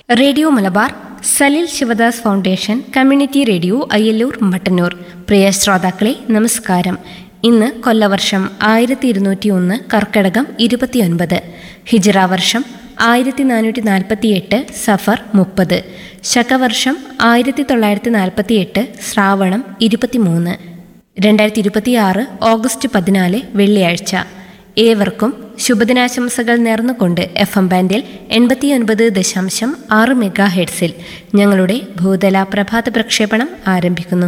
radio Malabar Salil Sivadas foundation community radio Ayyalloor Mattannur പ്രിയ ശ്രോതാക്കളെ നമസ്കാരം ഇന്ന് കൊല്ലവർഷം ആയിരത്തി ഇരുന്നൂറ്റി ഒന്ന് കർക്കടകം ഇരുപത്തിയൊൻപത് ഹിജറ വർഷം ആയിരത്തി നാനൂറ്റി നാൽപ്പത്തി എട്ട് സഫർ മുപ്പത് ശകവർഷം ആയിരത്തി തൊള്ളായിരത്തി നാൽപ്പത്തി എട്ട് ശ്രാവണം ഇരുപത്തിമൂന്ന് രണ്ടായിരത്തി ഇരുപത്തിയാറ് ഓഗസ്റ്റ് പതിനാല് വെള്ളിയാഴ്ച ഏവർക്കും ശുഭദിനാശംസകൾ നേർന്നുകൊണ്ട് എഫ് എം ബാൻഡിൽ എൺപത്തിയൊൻപത് ദശാംശം ആറ് മെഗാ ഹെഡ്സിൽ ഞങ്ങളുടെ ഭൂതല പ്രഭാത പ്രക്ഷേപണം ആരംഭിക്കുന്നു